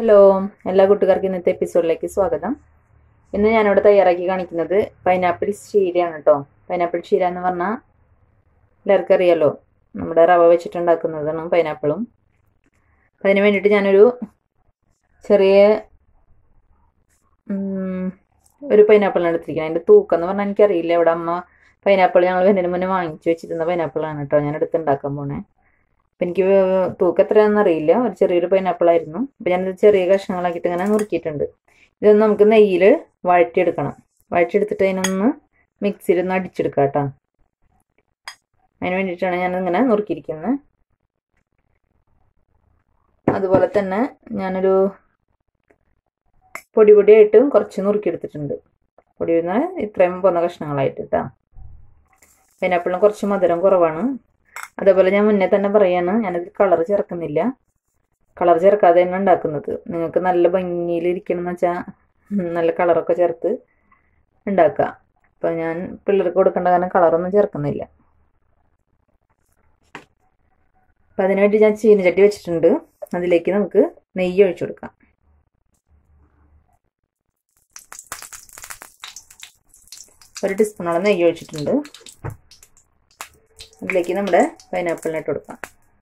hello എല്ലാ കൂട്ടുകാർക്കും ഇന്നത്തെ എപ്പിസോഡിലേക്ക് സ്വാഗതം ഇന്ന് ഞാനിവിടെ തയ്യാറാക്കി കാണിക്കുന്നത് പൈനാപ്പിൾ ക്ഷീരയാണ് കേട്ടോ പൈനാപ്പിൾ ക്ഷീര എന്ന് പറഞ്ഞാൽ എല്ലാവർക്കും അറിയാലോ നമ്മുടെ റവ വെച്ചിട്ടുണ്ടാക്കുന്നതാണ് പൈനാപ്പിളും അതിന് വേണ്ടിയിട്ട് ഞാനൊരു ചെറിയ ഉം, ഒരു പൈനാപ്പിളാണ് എടുത്തിരിക്കുന്നത് അതിൻ്റെ തൂക്കം എന്ന് പറഞ്ഞാൽ എനിക്കറിയില്ല ഇവിടെ അമ്മ പൈനാപ്പിൾ ഞങ്ങൾ വരുന്നതിന് മുന്നേ വാങ്ങിച്ചു വെച്ചിരുന്ന പൈനാപ്പിളാണ് കേട്ടോ ഞാൻ എടുത്തുണ്ടാക്കാൻ പോണേ അപ്പം എനിക്ക് തൂക്കം എത്രയാണെന്ന് അറിയില്ല ഒരു ചെറിയൊരു പൈനാപ്പിൾ ആയിരുന്നു അപ്പം ഞാനിത് ചെറിയ കഷ്ണങ്ങളാക്കിയിട്ട് ഇങ്ങനെ നുറുക്കിയിട്ടുണ്ട് ഇതൊന്ന് നമുക്ക് നെയ്യിൽ വഴറ്റിയെടുക്കണം വഴറ്റിയെടുത്തിട്ട് അതിനൊന്ന് മിക്സിയിൽ ഒന്ന് അടിച്ചെടുക്കാം കേട്ടോ അതിന് വേണ്ടിയിട്ടാണ് ഞാൻ ഇങ്ങനെ നുറുക്കിയിരിക്കുന്നത് അതുപോലെ തന്നെ ഞാനൊരു പൊടി പൊടിയായിട്ട് കുറച്ച് നുറുക്കിയെടുത്തിട്ടുണ്ട് പൊടി എന്നാൽ ഇത്രയും പോന്ന കഷ്ണങ്ങളായിട്ട് കേട്ടോ പൈനാപ്പിളിന് കുറച്ച് മധുരം കുറവാണ് അതേപോലെ ഞാൻ മുന്നേ തന്നെ പറയാണ് ഞാനതിൽ കളർ ചേർക്കുന്നില്ല കളർ ചേർക്കാതെ തന്നെ ഉണ്ടാക്കുന്നത് നിങ്ങൾക്ക് നല്ല ഭംഗിയിൽ ഇരിക്കണം എന്ന് വെച്ചാൽ നല്ല കളറൊക്കെ ചേർത്ത് ഉണ്ടാക്കുക അപ്പോൾ ഞാൻ പിള്ളേർക്ക് കൊടുക്കേണ്ട കാരണം കളറൊന്നും ചേർക്കുന്നില്ല അപ്പം അതിനുവേണ്ടി ഞാൻ ചീനച്ചട്ടി വെച്ചിട്ടുണ്ട് അതിലേക്ക് നമുക്ക് നെയ്യ് ഒഴിച്ചു കൊടുക്കാം ഒരു ടീസ്പൂണോളം നെയ്യ് ഒഴിച്ചിട്ടുണ്ട് അതിലേക്ക് നമ്മുടെ പൈനാപ്പിളിനെ ഇട്ട് കൊടുക്കാം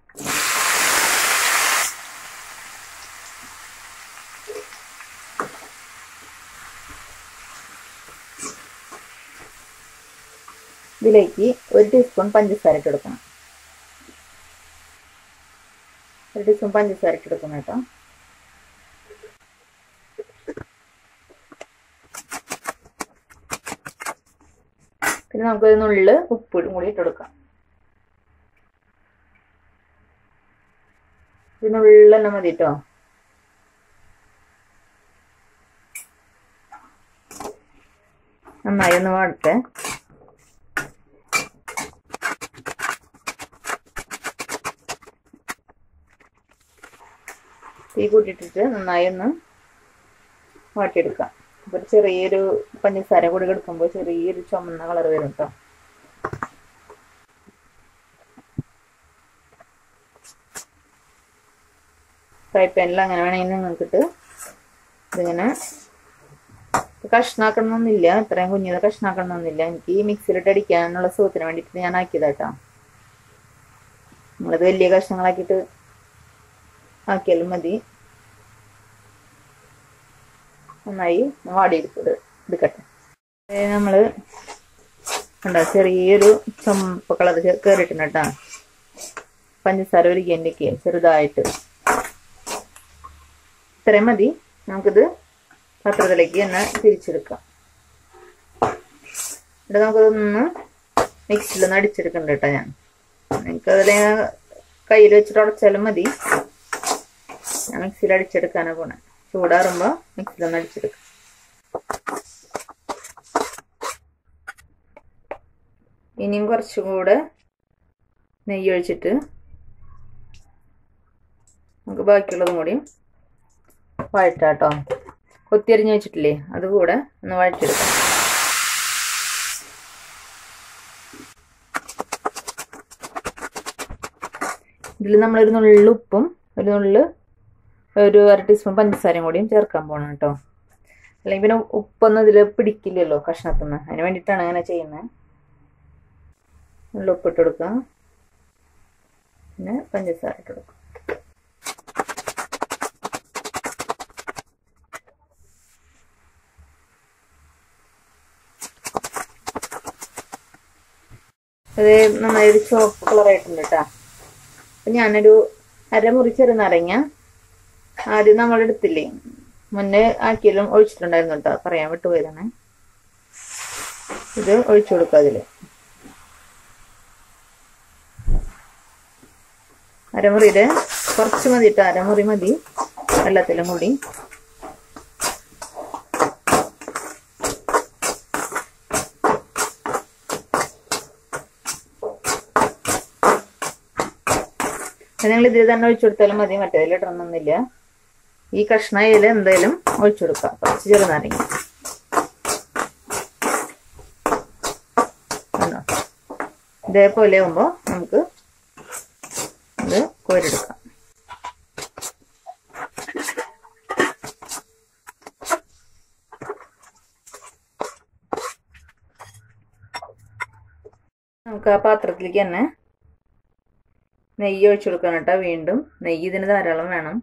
ഇതിലേക്ക് ഒരു ടീസ്പൂൺ പഞ്ചസാര ഇട്ട് കൊടുക്കണം ഒരു ടീസ്പൂൺ പഞ്ചസാര ഇട്ട് കൊടുക്കണം കേട്ടോ പിന്നെ നമുക്കൊരു നുള്ളിൽ ഉപ്പിടും കൂടി ഇട്ട് കൊടുക്കാം ഇതിനുള്ള തന്നെ മതി കേട്ടോ നന്നായി ഒന്ന് വാടട്ടെ തീ കൂട്ടിയിട്ടിട്ട് നന്നായി ഒന്ന് വാട്ടിയെടുക്കാം അപ്പോൾ ഒരു ചെറിയൊരു പഞ്ചസാര കൂടി എടുക്കുമ്പോൾ ചെറിയൊരു ചുമന്ന കളർ വരും കേട്ടോ ഫ്രൈ പാനിൽ അങ്ങനെ വേണമെങ്കിൽ നിങ്ങൾക്കിട്ട് ഇതിങ്ങനെ കഷ്ണാക്കണമെന്നില്ല ഇത്രയും കുഞ്ഞത് കഷ്ണാക്കണമെന്നില്ല എനിക്ക് ഈ മിക്സിയിലിട്ട് അടിക്കാനുള്ള സുഖത്തിന് വേണ്ടിയിട്ട് ഞാൻ ആക്കിയതാട്ടോ നിങ്ങളത് വലിയ കഷ്ണങ്ങളാക്കിയിട്ട് ആക്കിയാലും മതി നന്നായി വാടിയെടുത്തത് എടുക്കട്ടെ നമ്മൾ ഉണ്ടോ ചെറിയൊരു ചുമപ്പ് കളർ കയറിയിട്ടുണ്ട് കേട്ടോ പഞ്ചസാര ഒരു ഗെൻഡയ്ക്ക് ചെറുതായിട്ട് ഇത്രയും മതി നമുക്കിത് പാത്രത്തിലേക്ക് തന്നെ തിരിച്ചെടുക്കാം ഇവിടെ നമുക്കതൊന്ന് മിക്സിയിലൊന്ന് അടിച്ചെടുക്കണ്ട കേട്ടോ ഞാൻ നിങ്ങൾക്ക് അതിൽ കയ്യിൽ വെച്ചിട്ട് ഉടച്ചാലും മതി ഞാൻ മിക്സിയിൽ അടിച്ചെടുക്കാനാണ് പോണേ ചൂടാറുമ്പോൾ മിക്സിയിലൊന്ന് അടിച്ചെടുക്കാം ഇനിയും കുറച്ചും കൂടെ നെയ്യ് ഒഴിച്ചിട്ട് നമുക്ക് ബാക്കിയുള്ളതും കൂടി വഴറ്റാട്ടോ കൊത്തിയരിഞ്ഞ് വെച്ചിട്ടില്ലേ അത് കൂടെ ഒന്ന് വഴറ്റിയെടുക്കാം ഇതിൽ നമ്മളൊരു നുള്ളിൽ ഉപ്പും ഒരു നുള്ളിൽ ഒരു അര ടീസ്പൂൺ പഞ്ചസാരയും കൂടിയും ചേർക്കാൻ പോകണം കേട്ടോ അല്ലെങ്കിൽ പിന്നെ ഉപ്പൊന്നും ഇതിൽ പിടിക്കില്ലല്ലോ കഷ്ണത്തുനിന്ന് അതിന് വേണ്ടിയിട്ടാണ് അങ്ങനെ ചെയ്യുന്നത് നുള്ളിൽ ഉപ്പിട്ട് കൊടുക്കുക പിന്നെ പഞ്ചസാര ഇട്ട് കൊടുക്കുക അത് നന്നായി ഒരു ചുവപ്പ് കളറായിട്ടുണ്ട് കേട്ടോ അപ്പം ഞാനൊരു അരമുറി ചെറുനാരങ്ങ ആദ്യം നമ്മൾ എടുത്തില്ലേ മുന്നേ ആക്കിയാലും ഒഴിച്ചിട്ടുണ്ടായിരുന്നു കേട്ടോ പറയാൻ വിട്ടുപോയതാണ് ഇത് ഒഴിച്ചു കൊടുക്കുക അതിൽ അരമുറിയുടെ കുറച്ച് മതി കേട്ടോ അരമുറി മതി വെള്ളത്തിലും കൂടി നിങ്ങൾ ഇതിൽ തന്നെ ഒഴിച്ചു കൊടുത്താലും മതി മറ്റേതിൽ ഇടണമെന്നില്ല ഈ കഷ്ണയിൽ എന്തായാലും ഒഴിച്ചു കൊടുക്കാം കുറച്ച് ചെറുനാരങ്ങ ഇതേപോലെ ആകുമ്പോൾ നമുക്ക് ഇത് കോരെടുക്കാം നമുക്ക് ആ പാത്രത്തിലേക്ക് തന്നെ നെയ്യ് ഒഴിച്ചു കൊടുക്കണം കേട്ടോ വീണ്ടും നെയ്യ് ഇതിന് ധാരാളം വേണം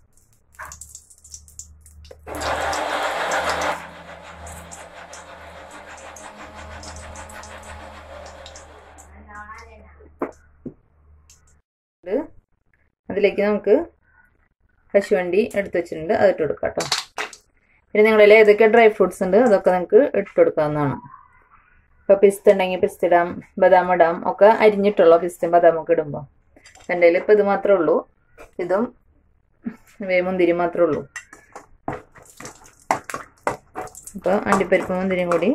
അതിലേക്ക് നമുക്ക് കശുവണ്ടി എടുത്ത് വെച്ചിട്ടുണ്ട് അതിട്ട് കൊടുക്കാം കേട്ടോ പിന്നെ നിങ്ങളിൽ ഏതൊക്കെ ഡ്രൈ ഫ്രൂട്ട്സ് ഉണ്ട് അതൊക്കെ നിങ്ങൾക്ക് ഇട്ട് കൊടുക്കാവുന്നതാണ് ഇപ്പോൾ പിസ്ത ഉണ്ടെങ്കിൽ പിസ്ത ഇടാം ബദാം ഇടാം ഒക്കെ അരിഞ്ഞിട്ടുള്ളൂ പിസ്തയും ബദാമും ഒക്കെ ഇടുമ്പോൾ എൻ്റെ കയ്യിൽ ഇപ്പോൾ ഇത് മാത്രമേ ഉള്ളൂ ഇതും മുന്തിരി മാത്രമേ ഉള്ളൂ അപ്പോൾ അണ്ടിപ്പരിപ്പ് മുന്തിരിയും കൂടി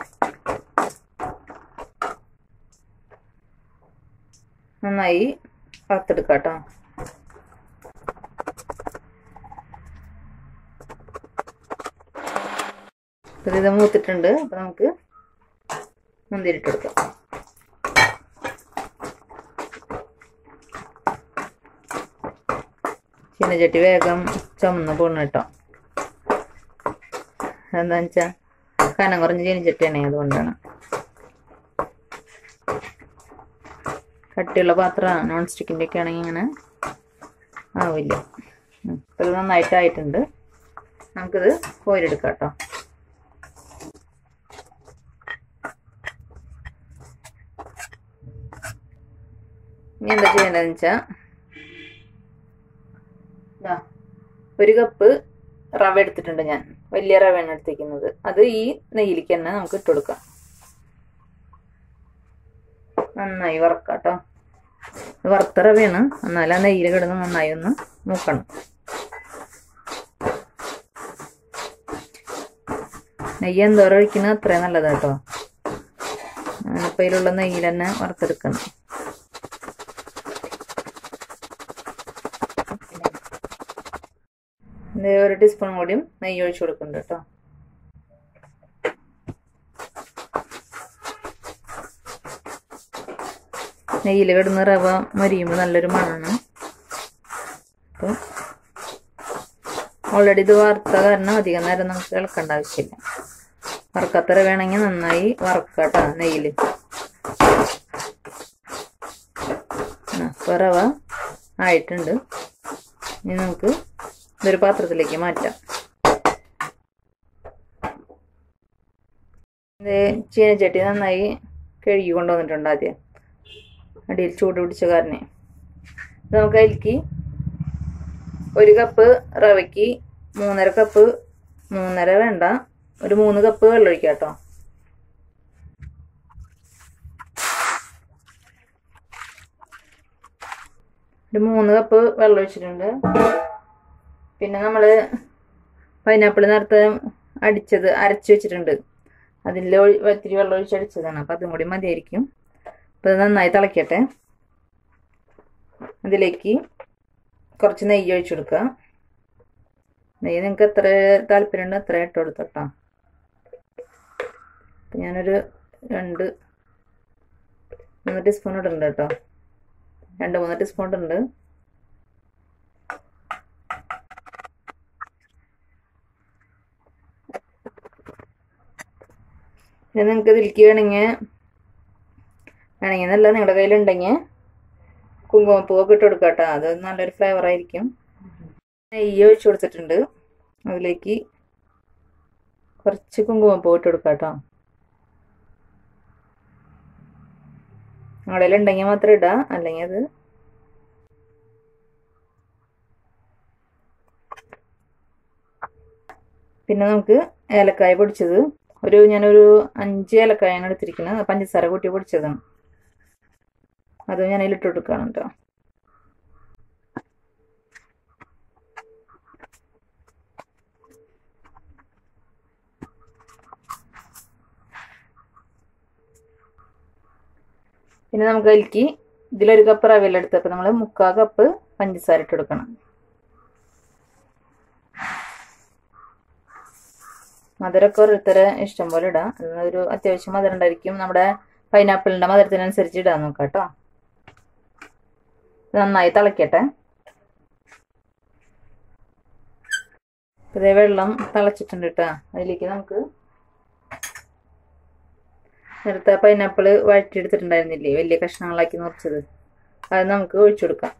നന്നായി വറുത്തെടുക്കാം കേട്ടോ അപ്പോൾ ഇത് മൂത്തിട്ടുണ്ട് അപ്പോൾ നമുക്ക് മുന്തിരി ഇട്ട് കൊടുക്കാം ചീനച്ചട്ടി വേഗം ചുമന്ന് പോണ കേട്ടോ എന്താന്ന് വെച്ചാൽ കനം കുറഞ്ഞ ചീനച്ചട്ടിയാണേ അതുകൊണ്ടാണ് കട്ടിയുള്ള പാത്രമാണ് നോൺ സ്റ്റിക്കിൻ്റെ ഒക്കെ ആണെങ്കിൽ ഇങ്ങനെ ആവില്ല അപ്പോൾ ഇത് നന്നായിട്ടായിട്ടുണ്ട് നമുക്കിത് കോരിയെടുക്കാം കേട്ടോ ഇനി എന്താ ചെയ്യേണ്ടതെന്ന് വെച്ചാൽ ഒരു കപ്പ് റവ എടുത്തിട്ടുണ്ട് ഞാൻ വലിയ റവയാണ് എടുത്തിരിക്കുന്നത് അത് ഈ നെയ്യിലേക്ക് തന്നെ നമുക്ക് ഇട്ട് കൊടുക്കാം നന്നായി വറക്കാം കേട്ടോ വറുത്ത റവയാണ് എന്നാൽ ആ നെയ്യിൽ കിടന്ന് നന്നായി ഒന്ന് മൂക്കണം നെയ്യ് എന്തോരം ഒഴിക്കുന്നത് അത്രയും നല്ലതാ കേട്ടോ ഞാനിപ്പോൾ ഇതിലുള്ള നെയ്യിൽ തന്നെ വറുത്തെടുക്കണം ഇത് ഒരു ടീസ്പൂൺ കൂടിയും നെയ്യ് ഒഴിച്ചു കൊടുക്കുന്നുണ്ട് കേട്ടോ നെയ്യിൽ കിടന്ന് റവ മരിയുമ്പോൾ നല്ലൊരു മണമാണ് അപ്പം ഓൾറെഡി ഇത് വറുത്ത കാരണം അധികം നേരം നമുക്ക് ഇളക്കേണ്ട ആവശ്യമില്ല വറുക്കാത്ത റവയാണെങ്കിൽ നന്നായി വറക്കാട്ടോ നെയ്യിൽ അപ്പോൾ റവ ആയിട്ടുണ്ട് ഇനി നമുക്ക് ഇതൊരു പാത്രത്തിലേക്ക് മാറ്റാം ഇത് ചീനച്ചട്ടി നന്നായി കഴുകി കൊണ്ടുവന്നിട്ടുണ്ട് ആദ്യം അടിയിൽ ചൂട് പിടിച്ച കാരണം ഇത് നമുക്ക് അതിലേക്ക് ഒരു കപ്പ് റവയ്ക്ക് മൂന്നര കപ്പ് മൂന്നര വേണ്ട ഒരു മൂന്ന് കപ്പ് വെള്ളം ഒഴിക്കാം കേട്ടോ ഒരു മൂന്ന് കപ്പ് വെള്ളം ഒഴിച്ചിട്ടുണ്ട് പിന്നെ നമ്മൾ പൈനാപ്പിൾ നേരത്തെ അടിച്ചത് അരച്ച് വെച്ചിട്ടുണ്ട് അതിൽ ഒത്തിരി വെള്ളം ഒഴിച്ച് അടിച്ചതാണ് അപ്പം അതും കൂടി മതിയായിരിക്കും അപ്പോൾ അത് നന്നായി തിളയ്ക്കട്ടെ അതിലേക്ക് കുറച്ച് നെയ്യ് ഒഴിച്ചു കൊടുക്കുക നെയ്യ് നിങ്ങൾക്ക് എത്ര താല്പര്യമുണ്ട് അത്ര ഇട്ട് കൊടുത്തോട്ടോ അപ്പം ഞാനൊരു രണ്ട് മൂന്ന് ടീസ്പൂൺ ഇടുന്നുണ്ട് കേട്ടോ രണ്ട് മൂന്ന് ടീസ്പൂൺ ഇടുന്നുണ്ട് പിന്നെ നിങ്ങൾക്ക് ഇതിലേക്ക് വേണമെങ്കിൽ വേണമെങ്കിൽ എന്നല്ല നിങ്ങളുടെ കയ്യിലുണ്ടെങ്കിൽ കുങ്കുമപ്പൂവൊക്കെ ഇട്ട് കൊടുക്കാം കേട്ടോ അത് നല്ലൊരു ഫ്ലേവർ ആയിരിക്കും നെയ്യ് ഒഴിച്ചു കൊടുത്തിട്ടുണ്ട് അതിലേക്ക് കുറച്ച് കുങ്കുമപ്പൂ ഇട്ട് കൊടുക്കാം കേട്ടോ നിങ്ങളുടെ ഉണ്ടെങ്കിൽ മാത്രം ഇടാം അല്ലെങ്കിൽ അത് പിന്നെ നമുക്ക് ഏലക്കായ പൊടിച്ചത് ഒരു ഞാനൊരു അഞ്ച് ഏലക്കായാണ് എടുത്തിരിക്കുന്നത് പഞ്ചസാര കൂട്ടി പൊടിച്ചതാണ് അത് ഞാൻ അതിലിട്ട് കൊടുക്കുകയാണ് കേട്ടോ പിന്നെ നമുക്ക് അതിലേക്ക് ഇതിലൊരു കപ്പ് റവയെല്ലാം എടുത്തപ്പോൾ നമ്മൾ മുക്കാൽ കപ്പ് പഞ്ചസാര ഇട്ട് കൊടുക്കണം മധുരമൊക്കെ ഓരോരുത്തരെ ഇഷ്ടം പോലെ ഇടാം ഒരു അത്യാവശ്യം മധുരം ഉണ്ടായിരിക്കും നമ്മുടെ പൈനാപ്പിളിൻ്റെ മധുരത്തിനനുസരിച്ച് ഇടാൻ നോക്കാം കേട്ടോ നന്നായി തിളയ്ക്കട്ടെ ഇതേ വെള്ളം തിളച്ചിട്ടുണ്ട് കേട്ടോ അതിലേക്ക് നമുക്ക് നേരത്തെ പൈനാപ്പിൾ വഴറ്റിയെടുത്തിട്ടുണ്ടായിരുന്നില്ലേ വലിയ കഷ്ണങ്ങളാക്കി മുറിച്ചത് അത് നമുക്ക് ഒഴിച്ചു കൊടുക്കാം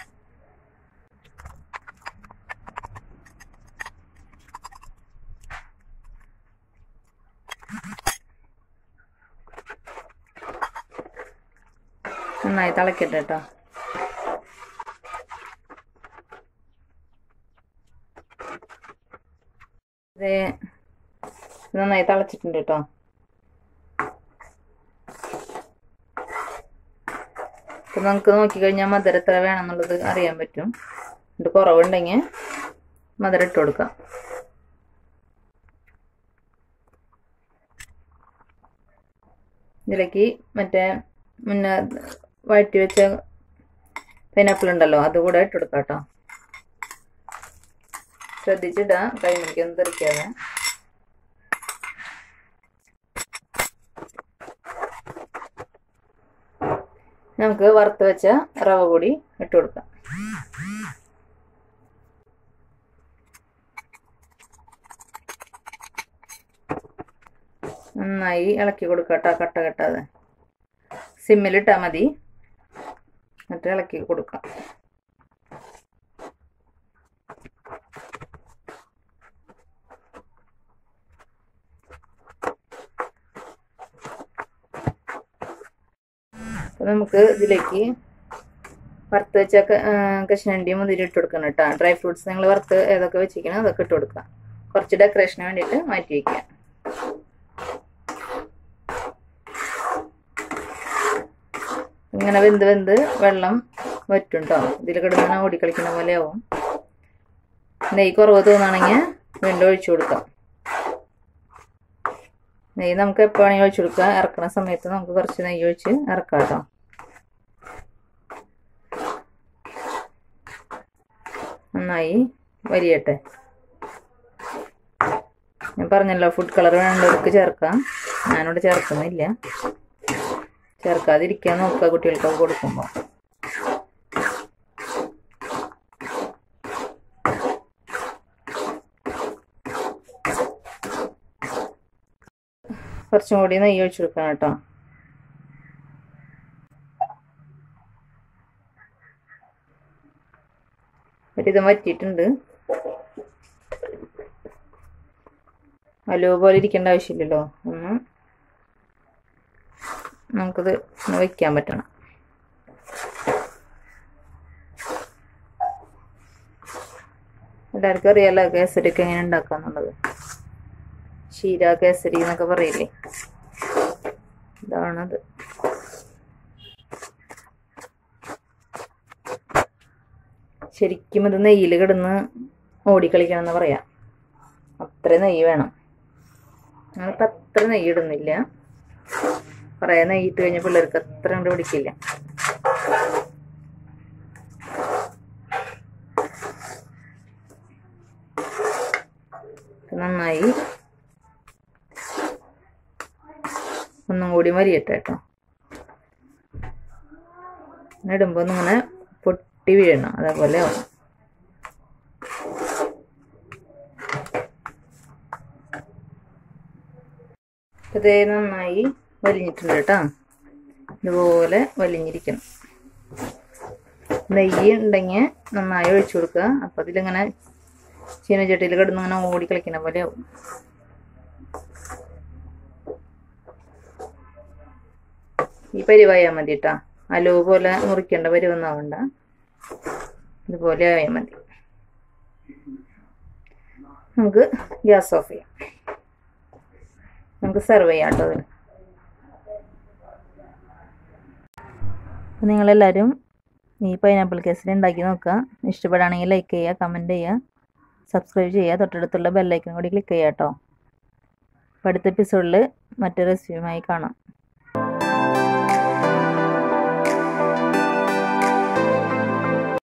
നന്നായി തിളക്കട്ടെ കേട്ടോ ഇത് നന്നായി തിളച്ചിട്ടുണ്ട് കേട്ടോ അപ്പം നമുക്ക് നോക്കിക്കഴിഞ്ഞാൽ മധുരം എത്ര വേണമെന്നുള്ളത് അറിയാൻ പറ്റും ഇത് കുറവുണ്ടെങ്കിൽ മധുരം ഇട്ട് കൊടുക്കാം ഇതിലേക്ക് മറ്റേ മുന്നേ വഴറ്റി വെച്ച പൈനാപ്പിൾ ഉണ്ടല്ലോ അതുകൂടെ ഇട്ട് കൊടുക്കാം കേട്ടോ ശ്രദ്ധിച്ചിടാം കൈമണിക്കൊന്നും തെറിക്കാതെ നമുക്ക് വറുത്ത് വെച്ച റവ കൂടി ഇട്ട് കൊടുക്കാം നന്നായി ഇളക്കി കൊടുക്കട്ടോ കട്ട കെട്ടാതെ സിമ്മിലിട്ടാൽ മതി എന്നിട്ട് ഇളക്കി കൊടുക്കാം അപ്പോൾ നമുക്ക് ഇതിലേക്ക് വറുത്ത് വെച്ച കശുവണ്ടി മുതിരി ഇട്ട് കൊടുക്കണം കേട്ടോ ഡ്രൈ ഫ്രൂട്ട്സ് നിങ്ങൾ വറുത്ത് ഏതൊക്കെ വെച്ചിരിക്കണം അതൊക്കെ ഇട്ട് കൊടുക്കുക കുറച്ച് ഡെക്കറേഷന് വേണ്ടിയിട്ട് മാറ്റി വയ്ക്കുക ഇങ്ങനെ വെന്ത് വെന്ത് വെള്ളം വറ്റും കേട്ടോ ഇതിൽ കിടന്ന് ഓടിക്കളിക്കുന്ന പോലെ ആവും നെയ്യ് കുറവ് തോന്നുകയാണെങ്കിൽ വീണ്ടും ഒഴിച്ചു കൊടുക്കാം നെയ്യ് നമുക്ക് എപ്പോൾ വേണമെങ്കിൽ ഒഴിച്ചു കൊടുക്കാം ഇറക്കണ സമയത്ത് നമുക്ക് കുറച്ച് നെയ്യ് ഒഴിച്ച് ഇറക്കാം കേട്ടോ നന്നായി വരിയട്ടെ ഞാൻ പറഞ്ഞല്ലോ ഫുഡ് കളർ വേണ്ടവർക്ക് ചേർക്കാം ഞാനിവിടെ ചേർക്കുന്നില്ല ചേർക്കാതിരിക്കാൻ നോക്കുക കുട്ടികൾക്കൊക്കെ കൊടുക്കുമ്പോൾ കുറച്ചും കൂടി നെയ്യ് ഒഴിച്ചു കൊടുക്കണം കേട്ടോ ഒരിതും വറ്റിയിട്ടുണ്ട് അലുവ പോലെ ഇരിക്കേണ്ട ആവശ്യമില്ലല്ലോ ഒന്ന് നമുക്കിത് ഒന്ന് വയ്ക്കാൻ പറ്റണം എല്ലാവർക്കും അറിയാലോ കേസരിയൊക്കെ എങ്ങനെ ഉണ്ടാക്കാന്നുള്ളത് ക്ഷീര കേസരി എന്നൊക്കെ പറയില്ലേ ഇതാണത് ശരിക്കും ഇത് നെയ്യിൽ കിടന്ന് ഓടിക്കളിക്കണം എന്ന് പറയാം അത്ര നെയ്യ് വേണം ഞങ്ങളിപ്പോൾ അത്ര നെയ്യ് ഇടുന്നില്ല കുറേ നെയ്യ് ഇട്ട് കഴിഞ്ഞാൽ പിള്ളേർക്ക് അത്ര കണ്ട് പിടിക്കില്ല നന്നായി ഒന്നും കൂടി മരിയട്ടെ കേട്ടോ ഇടുമ്പോൾ ഒന്നിങ്ങനെ പൊട്ടി വീഴണം അതേപോലെ ആവും ഇത് നന്നായി വലിഞ്ഞിട്ടുണ്ട് കേട്ടോ ഇതുപോലെ വലിഞ്ഞിരിക്കണം നെയ്യ് ഉണ്ടെങ്കിൽ നന്നായി ഒഴിച്ചു കൊടുക്കുക അപ്പം അതിലിങ്ങനെ ചീനച്ചട്ടിയിൽ കിടന്ന് ഇങ്ങനെ ഓടി കളിക്കുന്ന പോലെ ആവും ഈ പരിവായാൽ മതി കേട്ടോ അലുവ പോലെ മുറിക്കേണ്ട പരിവൊന്നും ആവണ്ട ഇതുപോലെ ആയാൽ മതി നമുക്ക് ഗ്യാസ് ഓഫ് ചെയ്യാം നമുക്ക് സെർവ് ചെയ്യാം കേട്ടോ അതിന് അപ്പോൾ നിങ്ങളെല്ലാവരും ഈ പൈനാപ്പിൾ കേസരി ഉണ്ടാക്കി നോക്കുക ഇഷ്ടപ്പെടുകയാണെങ്കിൽ ലൈക്ക് ചെയ്യുക കമൻറ്റ് ചെയ്യുക സബ്സ്ക്രൈബ് ചെയ്യുക തൊട്ടടുത്തുള്ള ബെല്ലൈക്കൺ കൂടി ക്ലിക്ക് ചെയ്യുക കേട്ടോ അപ്പോൾ അടുത്ത എപ്പിസോഡിൽ മറ്റൊരു റെസിപ്പിയുമായി കാണാം